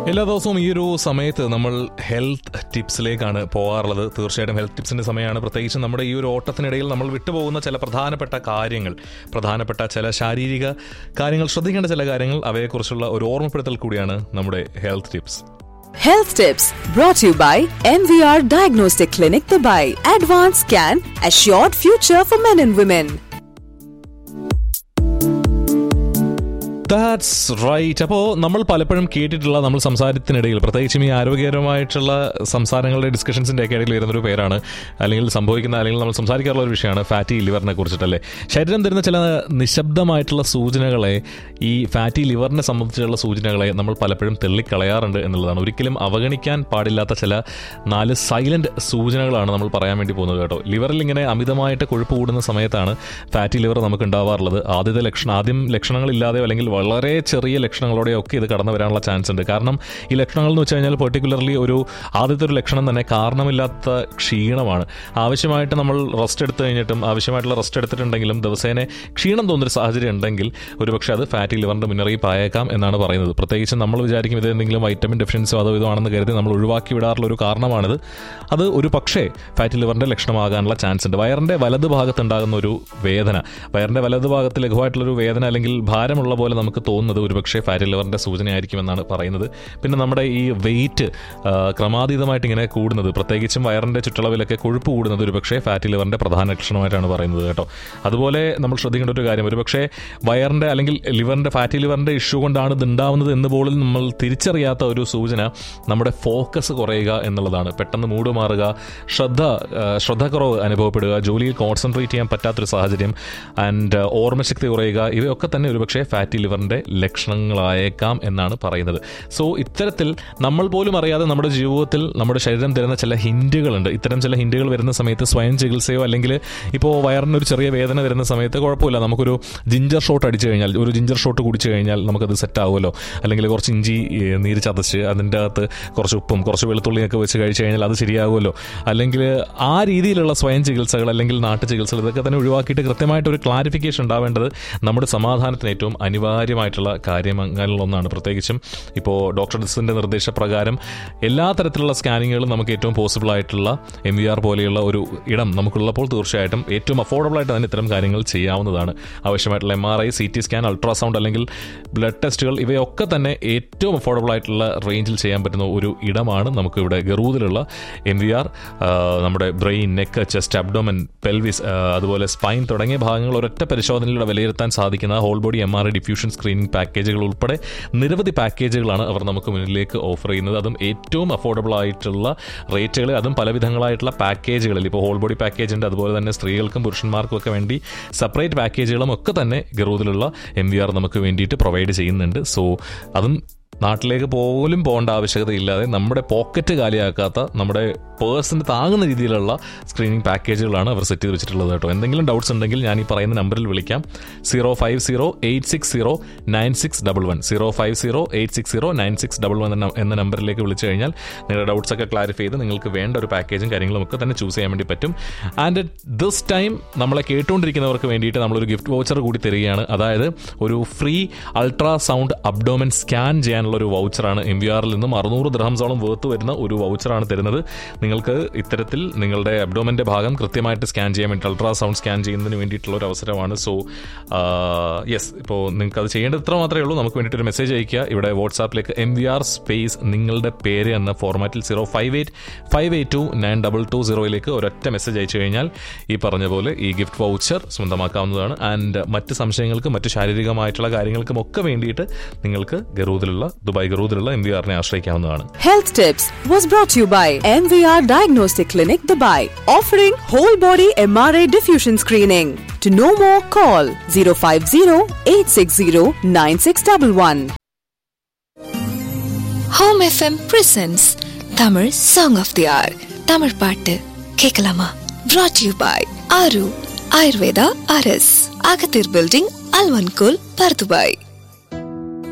എല്ലാ ദിവസവും ഈ ഒരു സമയത്ത് നമ്മൾ ഹെൽത്ത് ടിപ്സിലേക്കാണ് പോകാറുള്ളത് തീർച്ചയായിട്ടും ഹെൽത്ത് ടിപ്സിന്റെ സമയമാണ് പ്രത്യേകിച്ച് നമ്മുടെ ഈ ഒരു ഓട്ടത്തിനിടയിൽ നമ്മൾ വിട്ടുപോകുന്ന ചില പ്രധാനപ്പെട്ട കാര്യങ്ങൾ പ്രധാനപ്പെട്ട ചില ശാരീരിക കാര്യങ്ങൾ ശ്രദ്ധിക്കേണ്ട ചില കാര്യങ്ങൾ അവയെക്കുറിച്ചുള്ള ഒരു ഓർമ്മപ്പെടുത്തൽ കൂടിയാണ് നമ്മുടെ health tips Health Tips brought to you by MVR Diagnostic Clinic Dubai. Advanced Scan, Assured Future for Men and Women. That's right അപ്പോൾ നമ്മൾ പലപ്പോഴും കേട്ടിട്ടുള്ള നമ്മൾ സംസാരത്തിനിടയിൽ പ്രത്യേകിച്ചും ഈ ആരോഗ്യകരമായിട്ടുള്ള സംസാരങ്ങളുടെ ഡിസ്കഷൻസിൻ്റെ ഒക്കെ ഇടയിൽ വരുന്നൊരു പേരാണ് അല്ലെങ്കിൽ സംഭവിക്കുന്ന അല്ലെങ്കിൽ നമ്മൾ സംസാരിക്കാറുള്ള ഒരു വിഷയമാണ് ഫാറ്റി ലിവറിനെ കുറിച്ചിട്ടല്ലേ ശരീരം തരുന്ന ചില നിശബ്ദമായിട്ടുള്ള സൂചനകളെ ഈ ഫാറ്റി ലിവറിനെ സംബന്ധിച്ചുള്ള സൂചനകളെ നമ്മൾ പലപ്പോഴും തെള്ളിക്കളയാറുണ്ട് എന്നുള്ളതാണ് ഒരിക്കലും അവഗണിക്കാൻ പാടില്ലാത്ത ചില നാല് സൈലന്റ് സൂചനകളാണ് നമ്മൾ പറയാൻ വേണ്ടി പോകുന്നത് കേട്ടോ ലിവറിൽ ഇങ്ങനെ അമിതമായിട്ട് കൊഴുപ്പ് കൂടുന്ന സമയത്താണ് ഫാറ്റി ലിവർ നമുക്ക് ഉണ്ടാവാറുള്ളത് ആദ്യത്തെ ലക്ഷണം ആദ്യം ലക്ഷണങ്ങളില്ലാതെയോ അല്ലെങ്കിൽ വളരെ ചെറിയ ലക്ഷണങ്ങളോടെയോ ഒക്കെ ഇത് കടന്നു വരാനുള്ള ചാൻസ് ഉണ്ട് കാരണം ഈ ലക്ഷണങ്ങൾ എന്ന് വെച്ച് കഴിഞ്ഞാൽ പെർട്ടിക്കുലർലി ഒരു ആദ്യത്തെ ഒരു ലക്ഷണം തന്നെ കാരണമില്ലാത്ത ക്ഷീണമാണ് ആവശ്യമായിട്ട് നമ്മൾ റെസ്റ്റ് എടുത്തു കഴിഞ്ഞിട്ടും ആവശ്യമായിട്ടുള്ള റെസ്റ്റ് എടുത്തിട്ടുണ്ടെങ്കിലും ദിവസേന ക്ഷീണം തോന്നുന്നൊരു സാഹചര്യം ഉണ്ടെങ്കിൽ ഒരുപക്ഷെ അത് ഫാറ്റി ലിവറിന്റെ മുന്നറിയിപ്പ് ആയേക്കാം എന്നാണ് പറയുന്നത് പ്രത്യേകിച്ച് നമ്മൾ വിചാരിക്കും ഇത് എന്തെങ്കിലും വൈറ്റമിൻ ഡെഫിഷ്യൻസോ അതോ ഇതാണെന്ന് കരുതി നമ്മൾ ഒഴിവാക്കി വിടാറുള്ള ഒരു കാരണമാണിത് അത് ഒരു പക്ഷേ ഫാറ്റി ലിവറിന്റെ ലക്ഷണമാകാനുള്ള ചാൻസ് ഉണ്ട് വയറിന്റെ വലത് ഭാഗത്തുണ്ടാകുന്ന ഒരു വേദന വയറിന്റെ വലത് ഭാഗത്ത് ലഘുവായിട്ടുള്ളൊരു വേദന അല്ലെങ്കിൽ ഭാരമുള്ള പോലെ നമുക്ക് തോന്നുന്നത് ഒരുപക്ഷെ ഫാറ്റി ലിവറിന്റെ സൂചനയായിരിക്കുമെന്നാണ് പറയുന്നത് പിന്നെ നമ്മുടെ ഈ വെയിറ്റ് ക്രമാതീതമായിട്ട് ഇങ്ങനെ കൂടുന്നത് പ്രത്യേകിച്ചും വയറിന്റെ ചുറ്റളവിലൊക്കെ കൊഴുപ്പ് കൂടുന്നത് ഒരുപക്ഷെ ഫാറ്റി ലിവറിന്റെ പ്രധാന ലക്ഷണമായിട്ടാണ് പറയുന്നത് കേട്ടോ അതുപോലെ നമ്മൾ ശ്രദ്ധിക്കേണ്ട ഒരു കാര്യം ഒരുപക്ഷെ വയറിന്റെ അല്ലെങ്കിൽ ലിവറിന്റെ ഫാറ്റി ലിവറിന്റെ ഇഷ്യൂ കൊണ്ടാണ് ഇത് ഉണ്ടാവുന്നത് എന്ന് പോലും നമ്മൾ തിരിച്ചറിയാത്ത ഒരു സൂചന നമ്മുടെ ഫോക്കസ് കുറയുക എന്നുള്ളതാണ് പെട്ടെന്ന് മൂഡ് മാറുക ശ്രദ്ധ ആ, ശ്രദ്ധക്കുറവ് അനുഭവപ്പെടുക ജോലിയിൽ കോൺസെൻട്രേറ്റ് ചെയ്യാൻ പറ്റാത്തൊരു സാഹചര്യം ആൻഡ് ഓർമ്മശക്തി കുറയുക ഇവയൊക്കെ തന്നെ ഒരുപക്ഷെ ഫാറ്റി ലിവറിന്റെ ലക്ഷണങ്ങളായേക്കാം എന്നാണ് പറയുന്നത് സോ ഇത്തരത്തിൽ നമ്മൾ പോലും അറിയാതെ നമ്മുടെ ജീവിതത്തിൽ നമ്മുടെ ശരീരം തരുന്ന ചില ഹിൻഡുകളുണ്ട് ഇത്തരം ചില ഹിൻഡുകൾ വരുന്ന സമയത്ത് സ്വയം ചികിത്സയോ അല്ലെങ്കിൽ ഇപ്പോൾ വയറിനൊരു ചെറിയ വേദന വരുന്ന സമയത്ത് കുഴപ്പമില്ല നമുക്കൊരു ജിഞ്ചർ ഷോട്ട് അടിച്ചു കഴിഞ്ഞാൽ ഒരു ജിഞ്ചർ ഷോട്ട് കുടിച്ചു കഴിഞ്ഞാൽ നമുക്കത് സെറ്റ് ആവുമല്ലോ അല്ലെങ്കിൽ കുറച്ച് ഇഞ്ചി ഏ, നീര് ചതച്ച് അതിൻ്റെ അകത്ത് കുറച്ച് ഉപ്പും കുറച്ച് വെളുത്തുള്ളിയൊക്കെ വെച്ച് കഴിച്ചു കഴിഞ്ഞാൽ അത് ശരിയാകുമല്ലോ അല്ലെങ്കിൽ ആ രീതിയിലുള്ള സ്വയം ചികിത്സകൾ അല്ലെങ്കിൽ നാട്ടു ചികിത്സകൾ ഇതൊക്കെ തന്നെ ഒഴിവാക്കിയിട്ട് കൃത്യമായിട്ട് ഒരു ക്ലാരിഫിക്കേഷൻ ഉണ്ടാവേണ്ടത് നമ്മുടെ സമാധാനത്തിന് ഏറ്റവും അനിവാര്യമായിട്ടുള്ള കാര്യങ്ങളിലൊന്നാണ് പ്രത്യേകിച്ചും ഇപ്പോൾ ഡോക്ടർ ഡിസിന്റെ നിർദ്ദേശപ്രകാരം എല്ലാ തരത്തിലുള്ള സ്കാനിങ്ങുകളും നമുക്ക് ഏറ്റവും പോസിബിൾ ആയിട്ടുള്ള എം വി ആർ പോലെയുള്ള ഒരു ഇടം നമുക്കുള്ളപ്പോൾ തീർച്ചയായിട്ടും ഏറ്റവും അഫോർഡബിൾ ആയിട്ട് തന്നെ ഇത്തരം കാര്യങ്ങൾ ചെയ്യാവുന്നതാണ് ആവശ്യമായിട്ടുള്ള M R I C T scan ultrasound അല്ലെങ്കിൽ ബ്ലഡ് ടെസ്റ്റുകൾ ഇവയൊക്കെ തന്നെ ഏറ്റവും അഫോർഡബിൾ ആയിട്ടുള്ള റേഞ്ചിൽ ചെയ്യാൻ പറ്റുന്ന ഒരു ഇടമാണ് നമുക്ക് ഇവിടെ ഗറൂദിലുള്ള എം വി ആർ നമ്മുടെ brain neck chest abdomen pelvis അതുപോലെ സ്പൈൻ തുടങ്ങിയ ഭാഗങ്ങൾ ഒരൊറ്റ പരിശോധനയിലൂടെ വിലയിരുത്താൻ സാധിക്കുന്ന whole body M R I diffusion screening പാക്കേജുകൾ ഉൾപ്പെടെ നിരവധി പാക്കേജുകളാണ് അവർ നമുക്ക് മുന്നിലേക്ക് ഓഫർ ചെയ്യുന്നത് അതും ഏറ്റവും അഫോർഡബിൾ ആയിട്ടുള്ള റേറ്റുകൾ അതും പലവിധങ്ങളായിട്ടുള്ള പാക്കേജുകളിൽ ഇപ്പോൾ ഹോൾ ബോഡി പാക്കേജ് ഉണ്ട് അതുപോലെ തന്നെ സ്ത്രീകൾക്കും പുരുഷന്മാർക്കും ഒക്കെ വേണ്ടി സെപ്പറേറ്റ് പാക്കേജുകളും ഒക്കെ തന്നെ ഗറൂദിലുള്ള എം വി ആർ നമുക്ക് വേണ്ടിയിട്ട് പ്രൊവൈഡ് ചെയ്യുന്നുണ്ട് സോ അതും നാട്ടിലേക്ക് പോലും പോകേണ്ട ആവശ്യകതയില്ലാതെ നമ്മുടെ പോക്കറ്റ് കാലിയാക്കാത്ത നമ്മുടെ പേഴ്സിന് താങ്ങുന്ന രീതിയിലുള്ള സ്ക്രീനിങ് പാക്കേജുകളാണ് അവർ സെറ്റ് ചെയ്ത് വെച്ചിട്ടുള്ളത് കേട്ടോ എന്തെങ്കിലും ഡൗട്ട്സ് ഉണ്ടെങ്കിൽ ഞാൻ ഈ പറയുന്ന നമ്പറിൽ വിളിക്കാം zero five zero eight six zero nine six double one zero five zero eight six zero nine six double one എന്ന നമ്പറിലേക്ക് വിളിച്ചു കഴിഞ്ഞാൽ നിങ്ങളുടെ ഡൗട്ട്സ് ഒക്കെ ക്ലാരിഫൈ ചെയ്ത് നിങ്ങൾക്ക് വേണ്ട ഒരു പാക്കേജും കാര്യങ്ങളും ഒക്കെ തന്നെ ചൂസ് ചെയ്യാൻ വേണ്ടി പറ്റും ആൻഡ് ദിസ് ടൈം നമ്മളെ കേട്ടുകൊണ്ടിരിക്കുന്നവർക്ക് വേണ്ടിയിട്ട് നമ്മളൊരു ഗിഫ്റ്റ് വൗച്ചർ കൂടി തരികയാണ് അതായത് ഒരു ഫ്രീ അൾട്രാസൗണ്ട് അബ്ഡോമൻ സ്കാൻ ചെയ്യാനുള്ള ഒരു വൗച്ചറാണ് എം വി ആറിൽ നിന്നും അറുന്നൂറ് ദ്രഹംസോളം വേർത്ത് വരുന്ന ഒരു വൗച്ചറാണ് തരുന്നത് നിങ്ങൾക്ക് ഇത്തരത്തിൽ നിങ്ങളുടെ അബ്ഡോമന്റെ ഭാഗം കൃത്യമായിട്ട് സ്കാൻ ചെയ്യാൻ വേണ്ടി അൾട്രാസൗണ്ട് സ്കാൻ ചെയ്യുന്നതിന് വേണ്ടിയിട്ടുള്ള ഒരു അവസരമാണ് സോ യെസ് ഇപ്പോൾ നിങ്ങൾക്ക് അത് ചെയ്യേണ്ടത് ഇത്ര മാത്രമേ ഉള്ളൂ നമുക്ക് വേണ്ടിയിട്ട് ഒരു മെസ്സേജ് അയക്കുക ഇവിടെ വാട്സാപ്പിലേക്ക് എം വി ആർ സ്പേസ് നിങ്ങളുടെ പേര് എന്ന ഫോർമാറ്റിൽ zero five eight five eight two nine double two സീറോയിലേക്ക് ഒരൊറ്റ മെസ്സേജ് അയച്ചു കഴിഞ്ഞാൽ ഈ പറഞ്ഞ പോലെ ഈ ഗിഫ്റ്റ് വൗച്ചർ സ്വന്തമാക്കാവുന്നതാണ് ആൻഡ് മറ്റ് സംശയങ്ങൾക്കും മറ്റ് ശാരീരികമായിട്ടുള്ള കാര്യങ്ങൾക്കും ഒക്കെ വേണ്ടിയിട്ട് നിങ്ങൾക്ക് ഗറൂദിലുള്ള ദുബായ് ഗറൂദിലുള്ള എം വി ആറിനെ ആശ്രയിക്കാവുന്നതാണ് Health Tips was brought to you by MVR Diagnostic Clinic Dubai, offering whole body MRI diffusion screening. To know more, call 050 860 9611. Home FM presents Tamil song of the R Tamil பாட்டு கேட்கலாமா brought you by ஆரு ஆயுர்வேதா அரஸ் அகத்தீர் building அல்வன்கோல் Bur Dubai